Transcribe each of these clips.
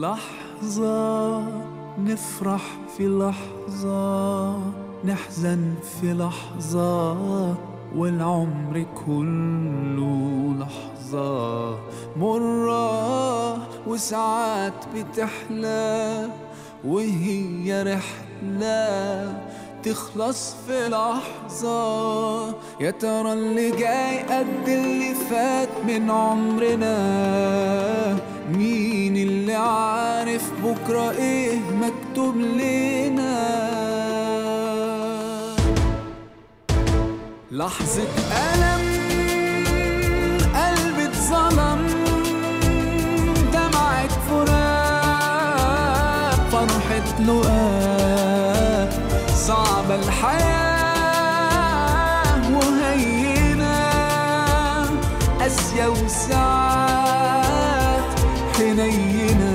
لحظة نفرح في لحظة نحزن في لحظة والعمر كله لحظة مرة وساعات بتحلى وهي رحلة تخلص في لحظة يا ترى اللي جاي قد اللي فات من عمرنا مين اللي عارف بكرة ايه مكتوب لنا لحظة ألم قلبي اتظلم دمعة فراق فرحة لقاء صعبة الحياة وهينة قاسية وساعات حنينة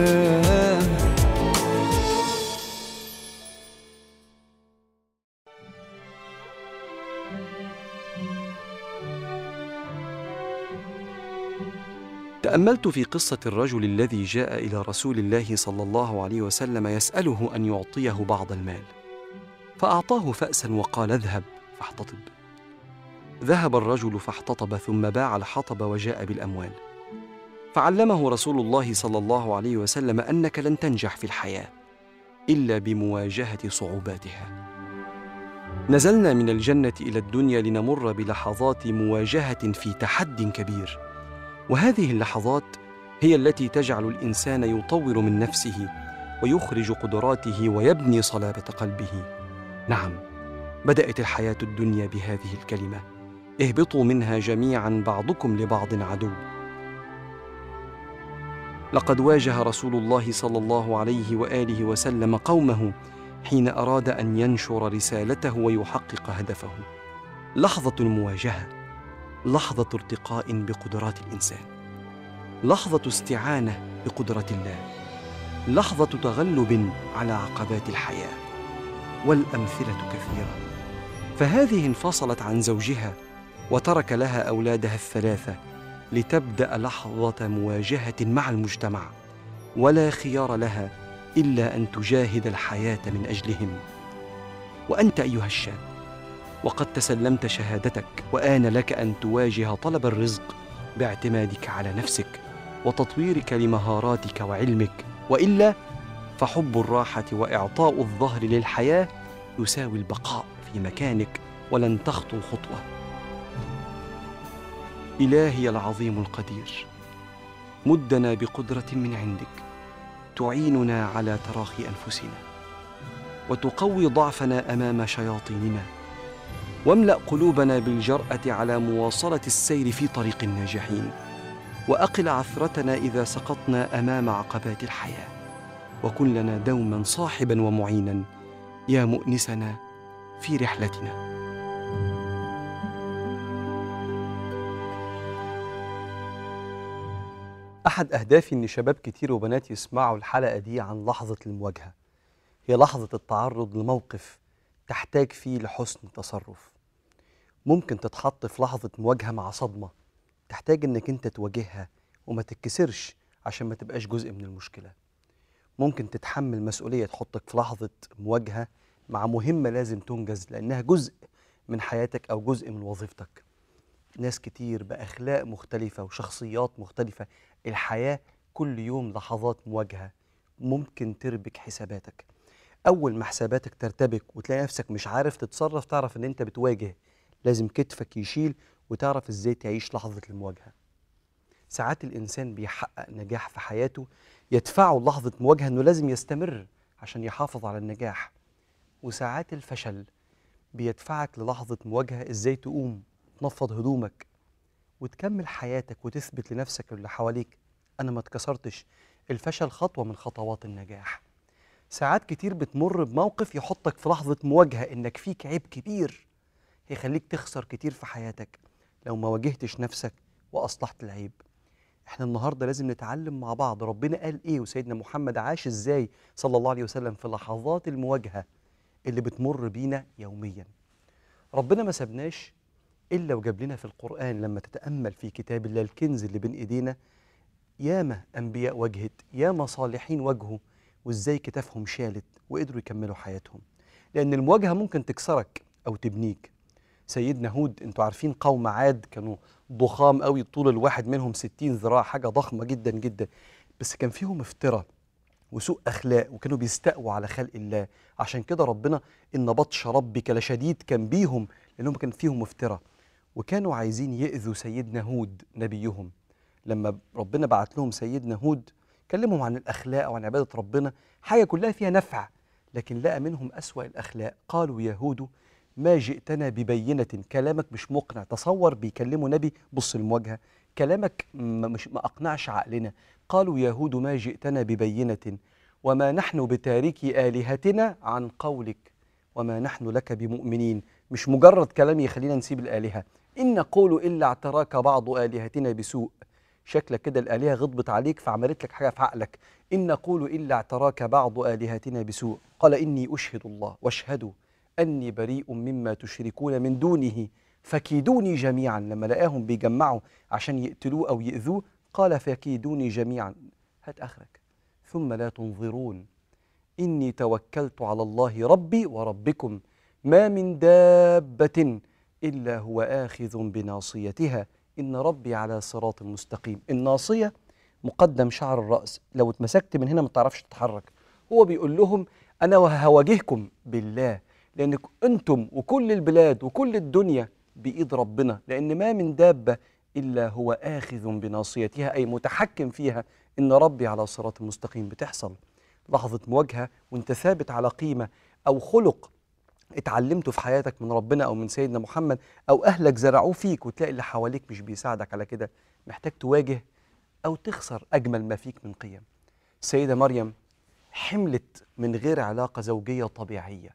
تأملت في قصة الرجل الذي جاء إلى رسول الله صلى الله عليه وسلم يسأله أن يعطيه بعض المال فأعطاه فأسا وقال اذهب فاحتطب ذهب الرجل فاحتطب ثم باع الحطب وجاء بالأموال فعلمه رسول الله صلى الله عليه وسلم أنك لن تنجح في الحياة إلا بمواجهة صعوباتها نزلنا من الجنة إلى الدنيا لنمر بلحظات مواجهة في تحد كبير وهذه اللحظات هي التي تجعل الانسان يطور من نفسه ويخرج قدراته ويبني صلابه قلبه نعم بدات الحياه الدنيا بهذه الكلمه اهبطوا منها جميعا بعضكم لبعض عدو لقد واجه رسول الله صلى الله عليه واله وسلم قومه حين اراد ان ينشر رسالته ويحقق هدفه لحظه المواجهه لحظة ارتقاء بقدرات الإنسان لحظة استعانة بقدرة الله لحظة تغلب على عقبات الحياة والأمثلة كثيرة فهذه انفصلت عن زوجها وترك لها أولادها الثلاثة لتبدأ لحظة مواجهة مع المجتمع ولا خيار لها إلا أن تجاهد الحياة من أجلهم وأنت أيها الشاب وقد تسلمت شهادتك وان لك ان تواجه طلب الرزق باعتمادك على نفسك وتطويرك لمهاراتك وعلمك والا فحب الراحه واعطاء الظهر للحياه يساوي البقاء في مكانك ولن تخطو خطوه الهي العظيم القدير مدنا بقدره من عندك تعيننا على تراخي انفسنا وتقوي ضعفنا امام شياطيننا واملا قلوبنا بالجراه على مواصله السير في طريق الناجحين واقل عثرتنا اذا سقطنا امام عقبات الحياه وكن لنا دوما صاحبا ومعينا يا مؤنسنا في رحلتنا احد اهدافي ان شباب كتير وبنات يسمعوا الحلقه دي عن لحظه المواجهه هي لحظه التعرض لموقف تحتاج فيه لحسن تصرف ممكن تتحط في لحظة مواجهة مع صدمة تحتاج انك انت تواجهها وما تتكسرش عشان ما تبقاش جزء من المشكلة ممكن تتحمل مسؤولية تحطك في لحظة مواجهة مع مهمة لازم تنجز لأنها جزء من حياتك أو جزء من وظيفتك ناس كتير بأخلاق مختلفة وشخصيات مختلفة الحياة كل يوم لحظات مواجهة ممكن تربك حساباتك أول ما حساباتك ترتبك وتلاقي نفسك مش عارف تتصرف تعرف إن أنت بتواجه لازم كتفك يشيل وتعرف ازاي تعيش لحظة المواجهة ساعات الإنسان بيحقق نجاح في حياته يدفعه لحظة مواجهة إنه لازم يستمر عشان يحافظ على النجاح وساعات الفشل بيدفعك للحظة مواجهة ازاي تقوم تنفض هدومك وتكمل حياتك وتثبت لنفسك واللي حواليك أنا ما اتكسرتش الفشل خطوة من خطوات النجاح ساعات كتير بتمر بموقف يحطك في لحظة مواجهة إنك فيك عيب كبير هيخليك تخسر كتير في حياتك لو ما واجهتش نفسك واصلحت العيب احنا النهارده لازم نتعلم مع بعض ربنا قال ايه وسيدنا محمد عاش ازاي صلى الله عليه وسلم في لحظات المواجهه اللي بتمر بينا يوميا ربنا ما سابناش الا وجاب لنا في القران لما تتامل في كتاب الله الكنز اللي بين ايدينا ياما أنبياء واجهت ياما صالحين واجهوا وإزاي كتافهم شالت وقدروا يكملوا حياتهم لأن المواجهة ممكن تكسرك أو تبنيك سيدنا هود انتوا عارفين قوم عاد كانوا ضخام قوي طول الواحد منهم 60 ذراع حاجة ضخمة جدا جدا بس كان فيهم افتراء وسوء اخلاق وكانوا بيستقوا على خلق الله عشان كده ربنا ان بطش ربك لشديد كان بيهم لانهم كان فيهم افتراء وكانوا عايزين ياذوا سيدنا هود نبيهم لما ربنا بعت لهم سيدنا هود كلمهم عن الاخلاق وعن عباده ربنا حاجه كلها فيها نفع لكن لقى منهم اسوا الاخلاق قالوا يا هود ما جئتنا ببينه كلامك مش مقنع تصور بيكلموا نبي بص المواجهه كلامك ما مش ما اقنعش عقلنا قالوا يا هود ما جئتنا ببينه وما نحن بتاركي الهتنا عن قولك وما نحن لك بمؤمنين مش مجرد كلام يخلينا نسيب الالهه ان نقول الا اعتراك بعض الهتنا بسوء شكلك كده الالهه غضبت عليك فعملت لك حاجه في عقلك ان نقول الا اعتراك بعض الهتنا بسوء قال اني اشهد الله واشهدوا اني بريء مما تشركون من دونه فكيدوني جميعا لما لقاهم بيجمعوا عشان يقتلوه او ياذوه قال فكيدوني جميعا هات اخرك ثم لا تنظرون اني توكلت على الله ربي وربكم ما من دابه الا هو اخذ بناصيتها ان ربي على صراط مستقيم الناصيه مقدم شعر الراس لو اتمسكت من هنا ما تعرفش تتحرك هو بيقول لهم انا هواجهكم بالله لان انتم وكل البلاد وكل الدنيا بايد ربنا لان ما من دابه الا هو اخذ بناصيتها اي متحكم فيها ان ربي على صراط مستقيم بتحصل لحظه مواجهه وانت ثابت على قيمه او خلق اتعلمته في حياتك من ربنا او من سيدنا محمد او اهلك زرعوه فيك وتلاقي اللي حواليك مش بيساعدك على كده محتاج تواجه او تخسر اجمل ما فيك من قيم السيده مريم حملت من غير علاقه زوجيه طبيعيه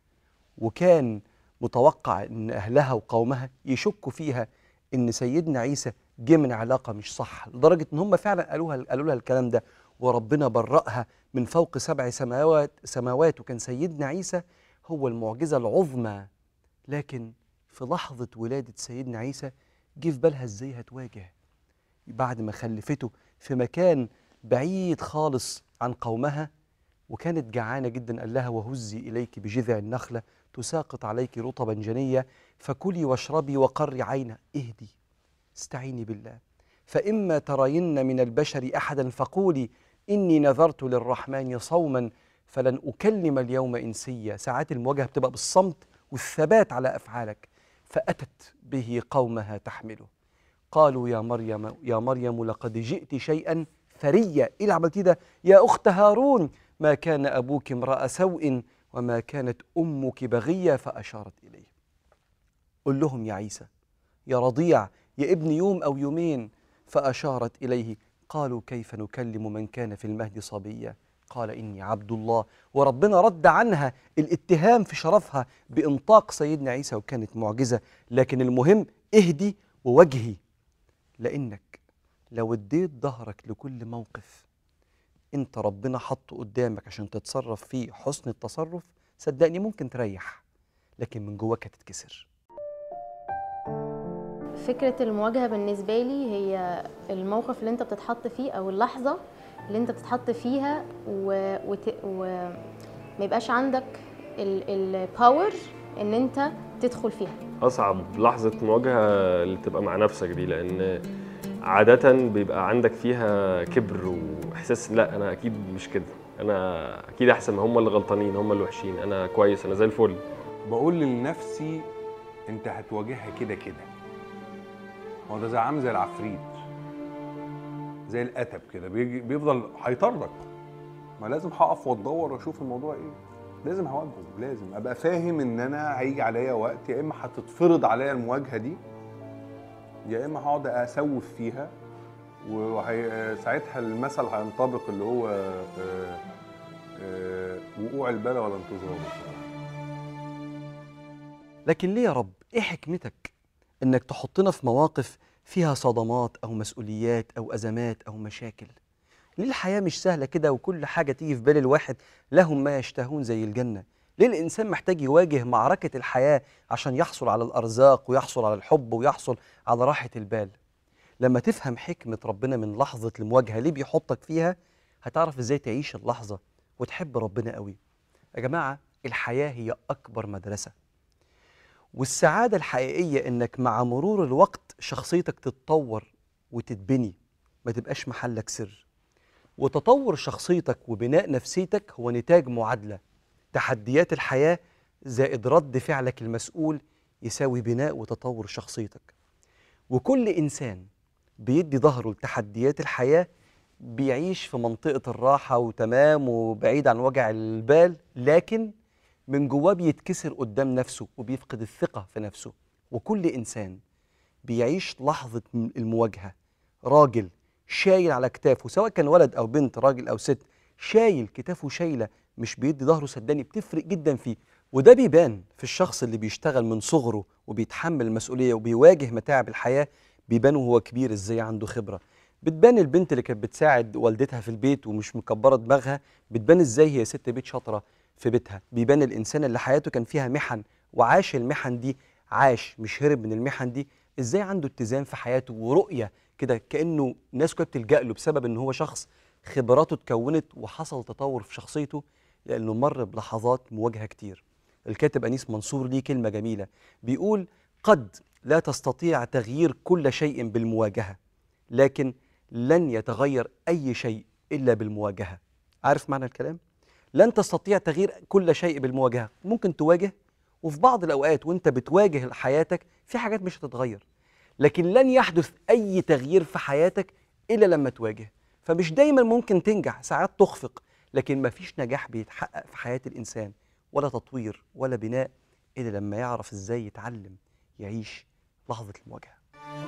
وكان متوقع ان اهلها وقومها يشكوا فيها ان سيدنا عيسى جه من علاقه مش صح لدرجه ان هم فعلا قالوها قالوا لها الكلام ده وربنا برأها من فوق سبع سماوات سماوات وكان سيدنا عيسى هو المعجزه العظمى لكن في لحظه ولاده سيدنا عيسى جه في بالها ازاي هتواجه بعد ما خلفته في مكان بعيد خالص عن قومها وكانت جعانه جدا قال لها وهزي اليك بجذع النخله تساقط عليك رطبا جنيا فكلي واشربي وقري عينه اهدي استعيني بالله فإما ترين من البشر أحدا فقولي إني نذرت للرحمن صوما فلن أكلم اليوم إنسيا ساعات المواجهة بتبقى بالصمت والثبات على أفعالك فأتت به قومها تحمله قالوا يا مريم يا مريم لقد جئت شيئا فريا إيه اللي عملتيه ده يا أخت هارون ما كان أبوك امرأ سوء وما كانت أمك بغية فأشارت إليه قل لهم يا عيسى يا رضيع يا ابن يوم أو يومين فأشارت إليه قالوا كيف نكلم من كان في المهد صبيا قال إني عبد الله وربنا رد عنها الاتهام في شرفها بإنطاق سيدنا عيسى وكانت معجزة لكن المهم اهدي ووجهي لأنك لو اديت ظهرك لكل موقف انت ربنا حطه قدامك عشان تتصرف فيه حسن التصرف صدقني ممكن تريح لكن من جواك هتتكسر فكرة المواجهة بالنسبة لي هي الموقف اللي انت بتتحط فيه او اللحظة اللي انت بتتحط فيها و... وت... و... ما يبقاش عندك الباور ان انت تدخل فيها اصعب لحظه مواجهه اللي تبقى مع نفسك دي لان عاده بيبقى عندك فيها كبر واحساس لا انا اكيد مش كده انا اكيد احسن ما هم اللي غلطانين هم اللي وحشين انا كويس انا زي الفل بقول لنفسي انت هتواجهها كده كده هو ده زي عامل زي العفريت زي الاتب كده بيجي بيفضل هيطاردك ما لازم هقف واتدور واشوف الموضوع ايه لازم هواجهه لازم ابقى فاهم ان انا هيجي عليا وقت يا اما هتتفرض عليا المواجهه دي يا اما هقعد اسوف فيها وساعتها المثل هينطبق اللي هو آه، آه، وقوع البلا ولا انتظاره لكن ليه يا رب ايه حكمتك انك تحطنا في مواقف فيها صدمات او مسؤوليات او ازمات او مشاكل ليه الحياه مش سهله كده وكل حاجه تيجي في بال الواحد لهم ما يشتهون زي الجنه ليه الانسان محتاج يواجه معركه الحياه عشان يحصل على الارزاق ويحصل على الحب ويحصل على راحه البال لما تفهم حكمة ربنا من لحظة المواجهة ليه بيحطك فيها هتعرف ازاي تعيش اللحظة وتحب ربنا قوي يا جماعة الحياة هي أكبر مدرسة والسعادة الحقيقية إنك مع مرور الوقت شخصيتك تتطور وتتبني ما تبقاش محلك سر وتطور شخصيتك وبناء نفسيتك هو نتاج معادلة تحديات الحياة زائد رد فعلك المسؤول يساوي بناء وتطور شخصيتك وكل إنسان بيدي ظهره لتحديات الحياة بيعيش في منطقة الراحة وتمام وبعيد عن وجع البال لكن من جواه بيتكسر قدام نفسه وبيفقد الثقة في نفسه وكل إنسان بيعيش لحظة م- المواجهة راجل شايل على كتافه سواء كان ولد أو بنت راجل أو ست شايل كتافه شايلة مش بيدي ظهره صدقني بتفرق جدا فيه وده بيبان في الشخص اللي بيشتغل من صغره وبيتحمل المسؤولية وبيواجه متاعب الحياة بيبان وهو كبير ازاي عنده خبرة بتبان البنت اللي كانت بتساعد والدتها في البيت ومش مكبرة دماغها بتبان ازاي هي ست بيت شاطرة في بيتها بيبان الإنسان اللي حياته كان فيها محن وعاش المحن دي عاش مش هرب من المحن دي ازاي عنده اتزان في حياته ورؤية كده كأنه ناس كلها بتلجأ له بسبب ان هو شخص خبراته اتكونت وحصل تطور في شخصيته لأنه مر بلحظات مواجهة كتير الكاتب أنيس منصور ليه كلمة جميلة بيقول قد لا تستطيع تغيير كل شيء بالمواجهة لكن لن يتغير أي شيء إلا بالمواجهة عارف معنى الكلام؟ لن تستطيع تغيير كل شيء بالمواجهة ممكن تواجه وفي بعض الأوقات وانت بتواجه حياتك في حاجات مش هتتغير لكن لن يحدث أي تغيير في حياتك إلا لما تواجه فمش دايما ممكن تنجح ساعات تخفق لكن مفيش نجاح بيتحقق في حياة الإنسان ولا تطوير ولا بناء إلا لما يعرف إزاي يتعلم يعيش لحظة المواجهة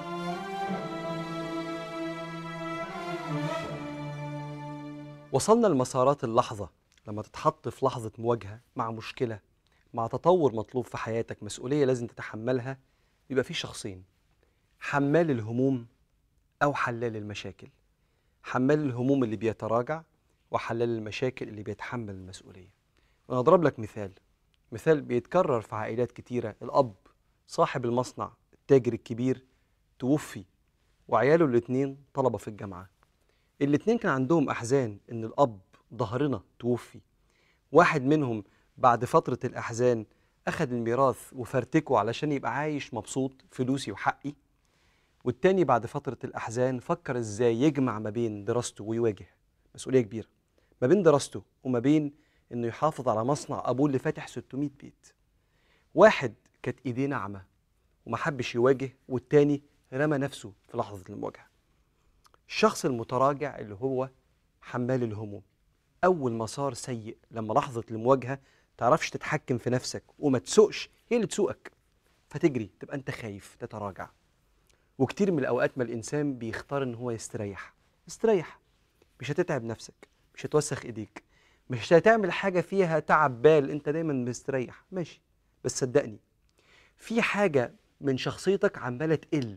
وصلنا لمسارات اللحظة لما تتحط في لحظة مواجهة مع مشكلة مع تطور مطلوب في حياتك مسؤولية لازم تتحملها يبقى في شخصين حمال الهموم أو حلال المشاكل حمال الهموم اللي بيتراجع وحلال المشاكل اللي بيتحمل المسؤولية وأنا أضرب لك مثال مثال بيتكرر في عائلات كتيرة الأب صاحب المصنع التاجر الكبير توفي وعياله الاتنين طلبة في الجامعة الاتنين كان عندهم أحزان إن الأب ظهرنا توفي واحد منهم بعد فترة الأحزان أخذ الميراث وفرتكه علشان يبقى عايش مبسوط فلوسي وحقي والتاني بعد فترة الأحزان فكر إزاي يجمع ما بين دراسته ويواجه مسؤولية كبيرة ما بين دراسته وما بين إنه يحافظ على مصنع أبوه اللي فاتح 600 بيت واحد كانت إيديه ناعمة وما حبش يواجه والتاني رمى نفسه في لحظة المواجهة الشخص المتراجع اللي هو حمال الهموم أول مسار سيء لما لحظة المواجهة تعرفش تتحكم في نفسك وما تسوقش هي اللي تسوقك فتجري تبقى أنت خايف تتراجع وكتير من الأوقات ما الإنسان بيختار إن هو يستريح استريح مش هتتعب نفسك مش هتوسخ إيديك مش هتعمل حاجة فيها تعب بال أنت دايما مستريح ماشي بس صدقني في حاجة من شخصيتك عمالة تقل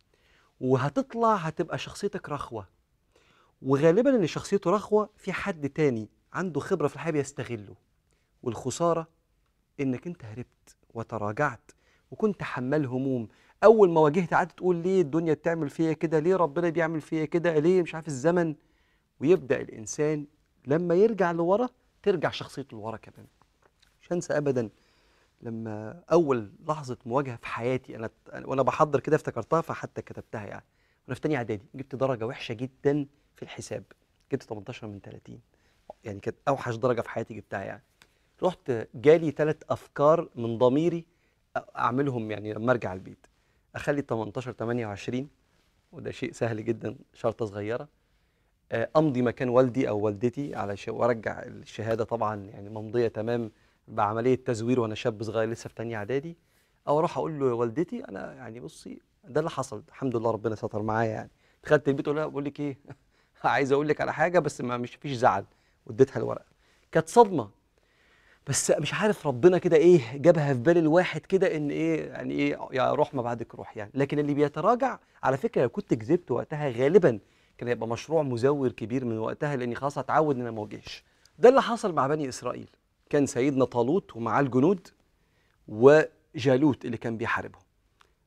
وهتطلع هتبقى شخصيتك رخوة وغالبا اللي شخصيته رخوة في حد تاني عنده خبرة في الحياة بيستغله والخسارة انك انت هربت وتراجعت وكنت حمال هموم اول ما واجهت قعدت تقول ليه الدنيا بتعمل فيا كده ليه ربنا بيعمل فيا كده ليه مش عارف الزمن ويبدا الانسان لما يرجع لورا ترجع شخصيته لورا كمان مش هنسى ابدا لما اول لحظه مواجهه في حياتي انا أنا- وانا بحضر كده افتكرتها فحتى كتبتها يعني وانا في تانية اعدادي جبت درجه وحشه جدا في الحساب جبت 18 من 30 يعني كانت اوحش درجه في حياتي جبتها يعني رحت جالي ثلاث افكار من ضميري أ- اعملهم يعني لما ارجع البيت اخلي 18 28 وده شيء سهل جدا شرطه صغيره آه، امضي مكان والدي او والدتي على شيء وارجع الشهاده طبعا يعني ممضيه تمام بعمليه تزوير وانا شاب صغير لسه في تانية اعدادي او اروح اقول له يا والدتي انا يعني بصي ده اللي حصل الحمد لله ربنا ستر معايا يعني دخلت البيت اقول لها بقول لك ايه عايز اقول لك على حاجه بس ما مش فيش زعل واديتها الورقه كانت صدمه بس مش عارف ربنا كده ايه جابها في بال الواحد كده ان ايه يعني ايه يا روح ما بعدك روح يعني لكن اللي بيتراجع على فكره لو كنت كذبت وقتها غالبا كان هيبقى مشروع مزور كبير من وقتها لاني خلاص اتعود ان انا ما اواجهش ده اللي حصل مع بني اسرائيل كان سيدنا طالوت ومعاه الجنود وجالوت اللي كان بيحاربهم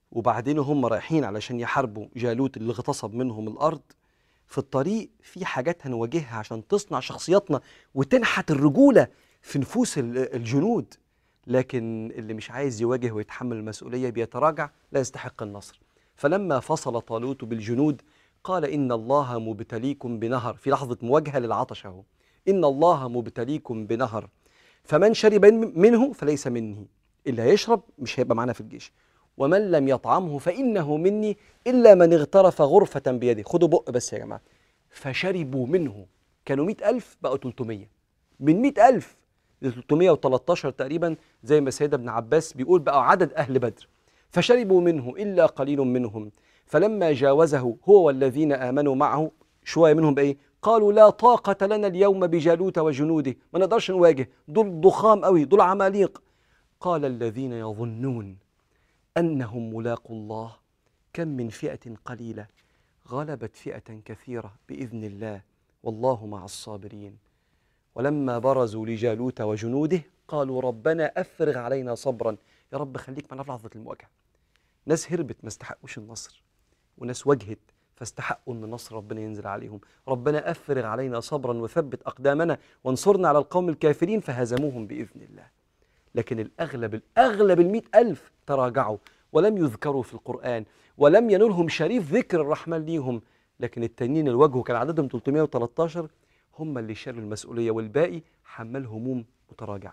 وبعدين هم رايحين علشان يحاربوا جالوت اللي اغتصب منهم الارض في الطريق في حاجات هنواجهها عشان تصنع شخصياتنا وتنحت الرجوله في نفوس ال- الجنود لكن اللي مش عايز يواجه ويتحمل المسؤوليه بيتراجع لا يستحق النصر فلما فصل طالوت بالجنود قال ان الله مبتليكم بنهر في لحظه مواجهه للعطش اهو ان الله مبتليكم بنهر فمن شرب منه فليس مني اللي هيشرب مش هيبقى معانا في الجيش ومن لم يطعمه فإنه مني إلا من اغترف غرفة بيده خدوا بق بس يا جماعة فشربوا منه كانوا مئة ألف بقوا 300 من مئة ألف ل 313 تقريبا زي ما سيدنا ابن عباس بيقول بقوا عدد أهل بدر فشربوا منه إلا قليل منهم فلما جاوزه هو والذين آمنوا معه شوية منهم بإيه قالوا لا طاقة لنا اليوم بجالوت وجنوده ما نقدرش نواجه دول ضخام قوي دول عماليق قال الذين يظنون انهم ملاقوا الله كم من فئه قليله غلبت فئه كثيره باذن الله والله مع الصابرين ولما برزوا لجالوت وجنوده قالوا ربنا افرغ علينا صبرا يا رب خليك معنا في لحظه المواجهه ناس هربت ما استحقوش النصر وناس واجهت فاستحقوا ان نصر ربنا ينزل عليهم ربنا افرغ علينا صبرا وثبت اقدامنا وانصرنا على القوم الكافرين فهزموهم باذن الله لكن الأغلب الأغلب المئة ألف تراجعوا ولم يذكروا في القرآن ولم ينلهم شريف ذكر الرحمن ليهم لكن التانيين اللي واجهوا كان عددهم 313 هم اللي شالوا المسؤولية والباقي حمل هموم متراجعة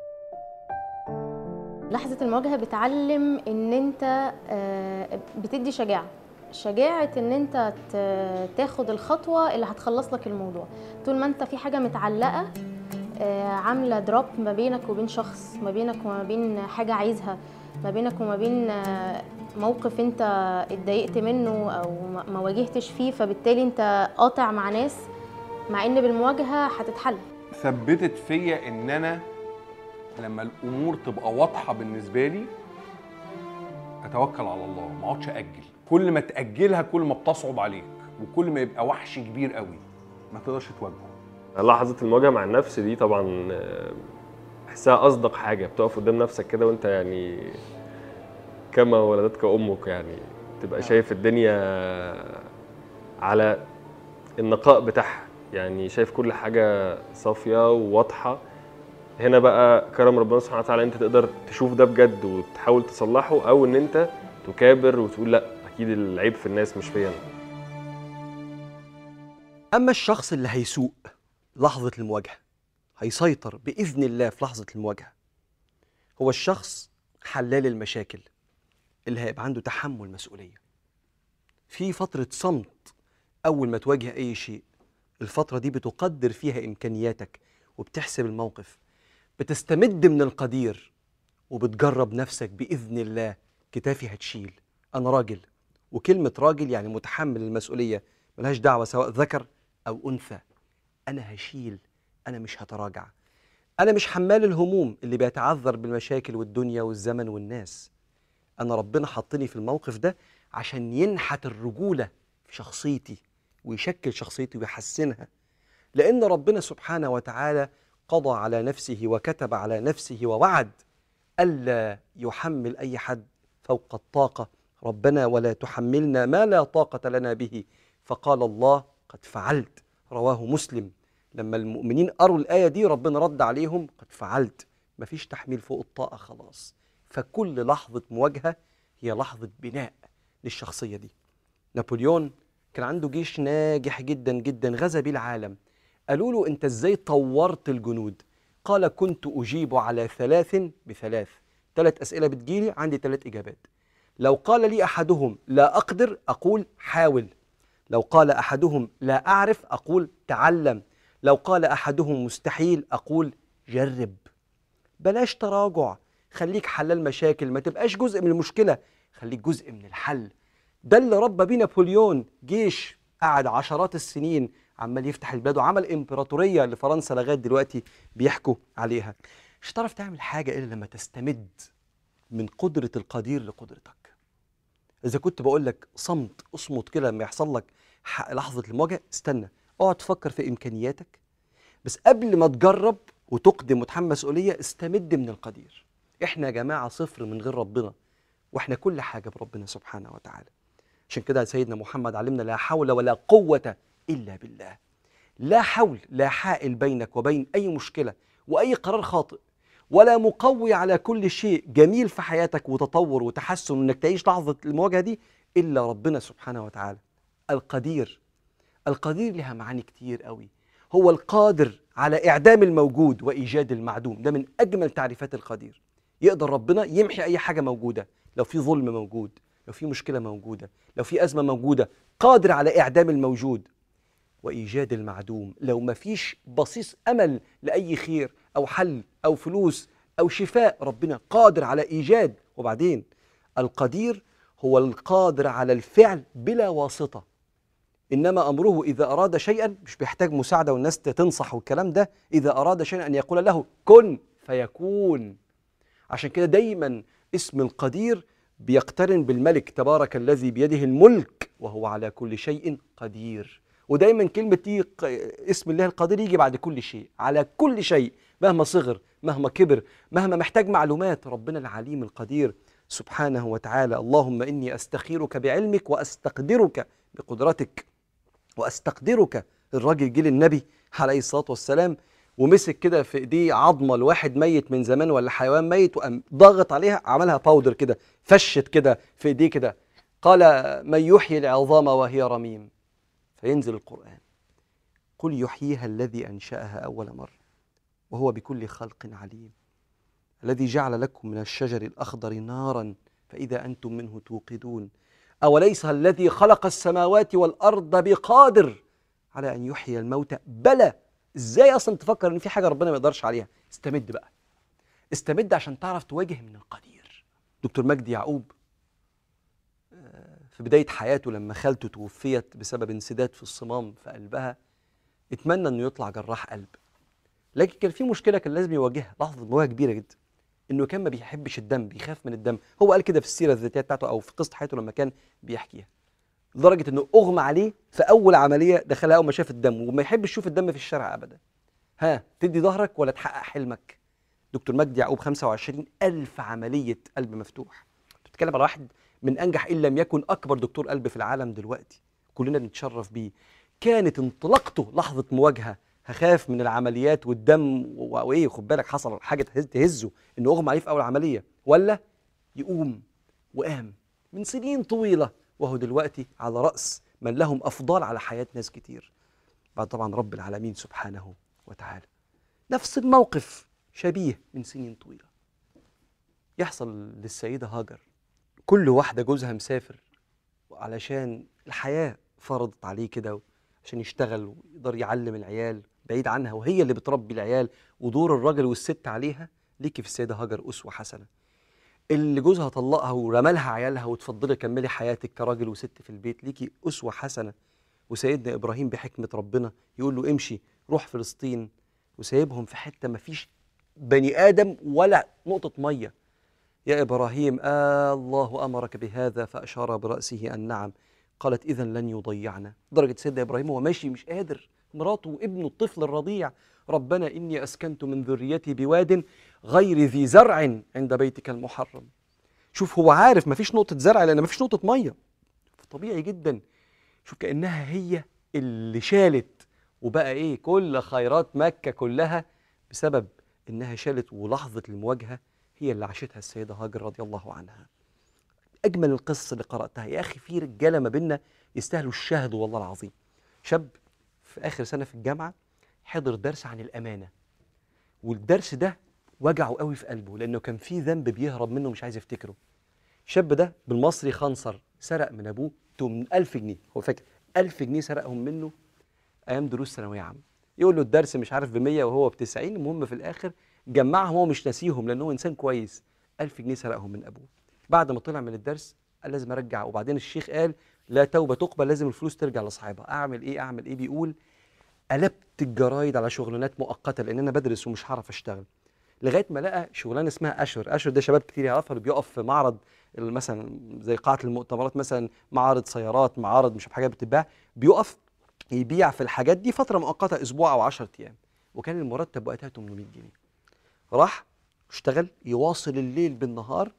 لحظة المواجهة بتعلم ان انت آه، بتدي شجاعة شجاعة ان انت ت- تاخد الخطوة اللي هتخلص لك الموضوع طول ما انت في حاجة متعلقة آه، عاملة دروب ما بينك وبين شخص ما بينك وما بين حاجة عايزها ما بينك وما بين آه، موقف انت اتضايقت منه او ما- ما واجهتش فيه فبالتالي انت قاطع مع ناس مع ان بالمواجهة هتتحل ثبتت فيا ان انا لما الامور تبقى واضحه بالنسبه لي اتوكل على الله ما اقعدش اجل كل ما تاجلها كل ما بتصعب عليك وكل ما يبقى وحش كبير قوي ما تقدرش تواجهه لحظة المواجهة مع النفس دي طبعا آه، بحسها أصدق حاجة بتقف قدام نفسك كده وأنت يعني كما ولدتك أمك يعني تبقى شايف الدنيا على النقاء بتاعها يعني شايف كل حاجة صافية وواضحة هنا بقى كرم ربنا سبحانه وتعالى انت تقدر تشوف ده بجد وتحاول تصلحه او ان انت تكابر وتقول لا اكيد العيب في الناس مش فيا انا أما الشخص اللي هيسوق لحظة المواجهة هيسيطر بإذن الله في لحظة المواجهة هو الشخص حلال المشاكل اللي هيبقى عنده تحمل مسؤولية في فترة صمت أول ما تواجه أي شيء الفترة دي بتقدر فيها إمكانياتك وبتحسب الموقف بتستمد من القدير وبتجرب نفسك بإذن الله كتافي هتشيل أنا راجل وكلمة راجل يعني متحمل المسؤولية ملهاش دعوة سواء ذكر أو أنثى أنا هشيل أنا مش هتراجع أنا مش حمال الهموم اللي بيتعذر بالمشاكل والدنيا والزمن والناس أنا ربنا حطني في الموقف ده عشان ينحت الرجولة في شخصيتي ويشكل شخصيتي ويحسنها لأن ربنا سبحانه وتعالى قضى على نفسه وكتب على نفسه ووعد ألا يحمل أي حد فوق الطاقة ربنا ولا تحملنا ما لا طاقة لنا به فقال الله قد فعلت رواه مسلم لما المؤمنين قروا الآية دي ربنا رد عليهم قد فعلت مفيش تحميل فوق الطاقة خلاص فكل لحظة مواجهة هي لحظة بناء للشخصية دي نابليون كان عنده جيش ناجح جدا جدا غزا بيه العالم قالوا له انت ازاي طورت الجنود قال كنت اجيب على ثلاث بثلاث ثلاث اسئله بتجيلي عندي ثلاث اجابات لو قال لي احدهم لا اقدر اقول حاول لو قال احدهم لا اعرف اقول تعلم لو قال احدهم مستحيل اقول جرب بلاش تراجع خليك حلال مشاكل ما تبقاش جزء من المشكله خليك جزء من الحل ده اللي ربى بيه نابليون جيش قعد عشرات السنين عمال يفتح البلاد وعمل امبراطوريه لفرنسا لغايه دلوقتي بيحكوا عليها مش هتعرف تعمل حاجه الا لما تستمد من قدره القدير لقدرتك اذا كنت بقول لك صمت اصمت كده لما يحصل لك ح- لحظه المواجهه استنى اقعد تفكر في امكانياتك بس قبل ما تجرب وتقدم وتحمل مسؤوليه استمد من القدير احنا يا جماعه صفر من غير ربنا واحنا كل حاجه بربنا سبحانه وتعالى عشان كده سيدنا محمد علمنا لا حول ولا قوه الا بالله لا حول لا حائل بينك وبين اي مشكله واي قرار خاطئ ولا مقوي على كل شيء جميل في حياتك وتطور وتحسن انك تعيش لحظه المواجهه دي الا ربنا سبحانه وتعالى القدير القدير لها معاني كتير قوي هو القادر على اعدام الموجود وايجاد المعدوم ده من اجمل تعريفات القدير يقدر ربنا يمحي اي حاجه موجوده لو في ظلم موجود لو في مشكله موجوده لو في ازمه موجوده قادر على اعدام الموجود وايجاد المعدوم لو ما فيش بصيص امل لاي خير او حل او فلوس او شفاء ربنا قادر على ايجاد وبعدين القدير هو القادر على الفعل بلا واسطه انما امره اذا اراد شيئا مش بيحتاج مساعده والناس تنصح والكلام ده اذا اراد شيئا ان يقول له كن فيكون عشان كده دايما اسم القدير بيقترن بالملك تبارك الذي بيده الملك وهو على كل شيء قدير ودايما كلمة دي ق- اسم الله القدير يجي بعد كل شيء على كل شيء مهما صغر مهما كبر مهما محتاج معلومات ربنا العليم القدير سبحانه وتعالى اللهم إني أستخيرك بعلمك وأستقدرك بقدرتك وأستقدرك الراجل جه للنبي عليه الصلاة والسلام ومسك كده في ايديه عظمه لواحد ميت من زمان ولا حيوان ميت وقام ضاغط عليها عملها باودر كده فشت كده في ايديه كده قال من يحيي العظام وهي رميم فينزل القرآن قل يحييها الذي أنشأها أول مرة وهو بكل خلق عليم الذي جعل لكم من الشجر الأخضر نارا فإذا أنتم منه توقدون أوليس الذي خلق السماوات والأرض بقادر على أن يحيي الموتى بلى إزاي أصلا تفكر إن في حاجة ربنا ما يقدرش عليها استمد بقى استمد عشان تعرف تواجه من القدير دكتور مجدي يعقوب في بداية حياته لما خالته توفيت بسبب انسداد في الصمام في قلبها اتمنى انه يطلع جراح قلب لكن كان في مشكلة كان لازم يواجهها لحظة مواجهة كبيرة جدا انه كان ما بيحبش الدم بيخاف من الدم هو قال كده في السيرة الذاتية بتاعته او في قصة حياته لما كان بيحكيها لدرجة انه اغمى عليه في اول عملية دخلها اول ما شاف الدم وما يحبش يشوف الدم في الشارع ابدا ها تدي ظهرك ولا تحقق حلمك دكتور مجدي يعقوب 25 ألف عملية قلب مفتوح بتتكلم على واحد من انجح ان لم يكن اكبر دكتور قلب في العالم دلوقتي كلنا بنتشرف بيه كانت انطلاقته لحظه مواجهه هخاف من العمليات والدم و- وايه خد بالك حصل حاجه تهز- تهزه انه اغمى عليه في اول عمليه ولا يقوم وقام من سنين طويله وهو دلوقتي على راس من لهم افضال على حياه ناس كتير بعد طبعا رب العالمين سبحانه وتعالى نفس الموقف شبيه من سنين طويله يحصل للسيده هاجر كل واحدة جوزها مسافر علشان الحياة فرضت عليه كده عشان يشتغل ويقدر يعلم العيال بعيد عنها وهي اللي بتربي العيال ودور الراجل والست عليها ليكي في السيدة هاجر أسوة حسنة اللي جوزها طلقها ورمالها عيالها وتفضلي كملي حياتك كراجل وست في البيت ليكي أسوة حسنة وسيدنا إبراهيم بحكمة ربنا يقول له امشي روح فلسطين وسايبهم في حتة مفيش بني آدم ولا نقطة مية يا إبراهيم آه الله أمرك بهذا فأشار برأسه أن نعم قالت إذا لن يضيعنا درجة سيدنا إبراهيم هو ماشي مش قادر مراته وابنه الطفل الرضيع ربنا إني أسكنت من ذريتي بواد غير ذي زرع عند بيتك المحرم شوف هو عارف مفيش نقطة زرع لأن مفيش نقطة مية طبيعي جدا شوف كأنها هي اللي شالت وبقى إيه كل خيرات مكة كلها بسبب إنها شالت ولحظة المواجهة هي اللي عاشتها السيدة هاجر رضي الله عنها أجمل القصص اللي قرأتها يا أخي في رجالة ما بينا يستاهلوا الشهد والله العظيم شاب في آخر سنة في الجامعة حضر درس عن الأمانة والدرس ده وجعه قوي في قلبه لأنه كان في ذنب بيهرب منه مش عايز يفتكره الشاب ده بالمصري خنصر سرق من أبوه 8000 جنيه هو فاكر 1000 جنيه سرقهم منه أيام دروس ثانوية عامة يقول له الدرس مش عارف ب 100 وهو ب 90 المهم في الآخر جمعهم هو مش ناسيهم لأنه هو إنسان كويس 1000 جنيه سرقهم من أبوه بعد ما طلع من الدرس قال لازم أرجع وبعدين الشيخ قال لا توبة تقبل لازم الفلوس ترجع لصاحبها أعمل إيه أعمل إيه بيقول قلبت الجرايد على شغلانات مؤقته لان انا بدرس ومش هعرف اشتغل لغايه ما لقى شغلانه اسمها اشهر اشهر ده شباب كتير يعرفها اللي بيقف في معرض ال- مثلا زي قاعه المؤتمرات مثلا معارض سيارات معارض مش عارف حاجات بتتباع بيقف يبيع في الحاجات دي فتره مؤقته اسبوع او 10 ايام وكان المرتب وقتها 800 جنيه راح اشتغل يواصل الليل بالنهار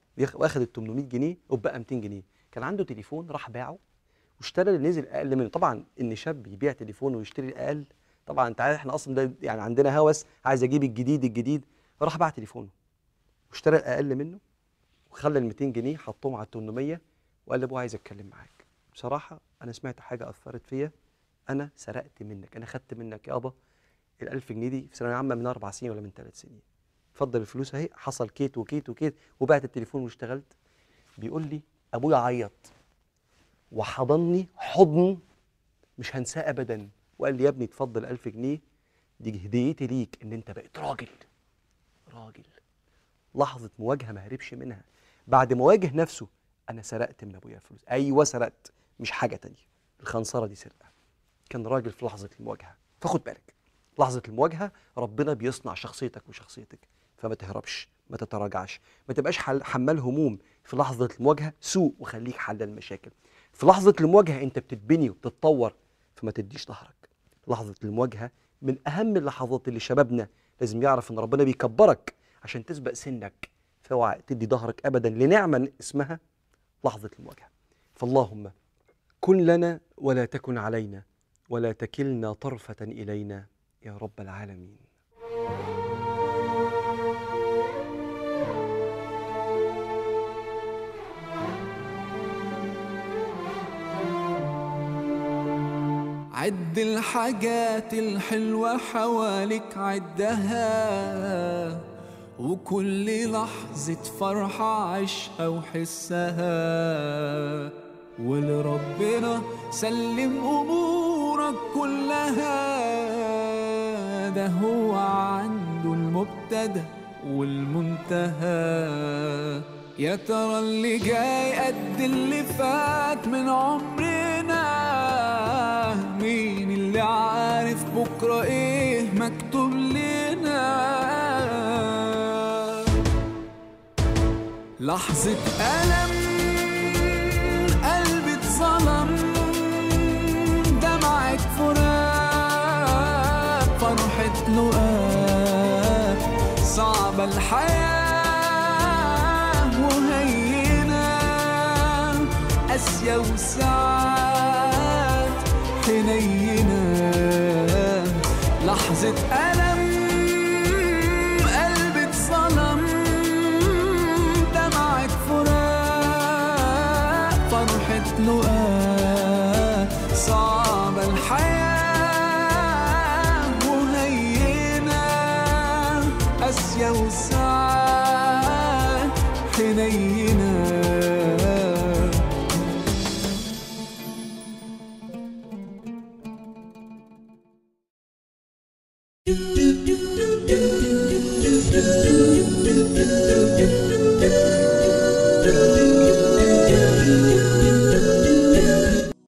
بياخ- واخد ال 800 جنيه وبقى 200 جنيه كان عنده تليفون راح باعه واشترى اللي نزل اقل منه طبعا ان شاب يبيع تليفون ويشتري الاقل طبعا انت عارف احنا اصلا ده يعني عندنا هوس عايز اجيب الجديد الجديد فراح باع تليفونه واشترى الاقل منه وخلى ال 200 جنيه حطهم على ال 800 وقال لابوه عايز اتكلم معاك بصراحه انا سمعت حاجه اثرت فيا انا سرقت منك انا خدت منك يابا ال 1000 جنيه دي في ثانويه عامه من اربع سنين ولا من ثلاث سنين اتفضل الفلوس اهي حصل كيت وكيت وكيت وبعت التليفون واشتغلت بيقول لي ابويا عيط وحضني حضن مش هنساه ابدا وقال لي يا ابني اتفضل 1000 جنيه دي هديتي ليك ان انت بقيت راجل راجل لحظه مواجهه ما هربش منها بعد ما واجه نفسه انا سرقت من ابويا فلوس ايوه سرقت مش حاجه تانية الخنصره دي سرقه كان راجل في لحظه المواجهه فخد بالك لحظه المواجهه ربنا بيصنع شخصيتك وشخصيتك فما تهربش ما تتراجعش ما تبقاش حل- حمال هموم في لحظه المواجهه سوء وخليك حل المشاكل في لحظه المواجهه انت بتتبني وبتتطور فما تديش ظهرك لحظه المواجهه من اهم اللحظات اللي شبابنا لازم يعرف ان ربنا بيكبرك عشان تسبق سنك فاوعى تدي ظهرك ابدا لنعمه اسمها لحظه المواجهه فاللهم كن لنا ولا تكن علينا ولا تكلنا طرفه الينا يا رب العالمين عد الحاجات الحلوة حواليك عدها وكل لحظة فرحة عيشها وحسها ولربنا سلم أمورك كلها ده هو عنده المبتدأ والمنتهى يا ترى اللي جاي قد اللي فات من عمرنا مين اللي عارف بكرة ايه مكتوب لنا لحظة ألم قلبي اتظلم دمعة فراق فرحة لقاء صعبة الحياة وهينة قاسية وساعات حنينة لحظة ألم قلبي اتظلم دمعة فراق فرحة لقاء صعبة الحياة وهينة قاسية وساعات حنينة do do do do do do do do do do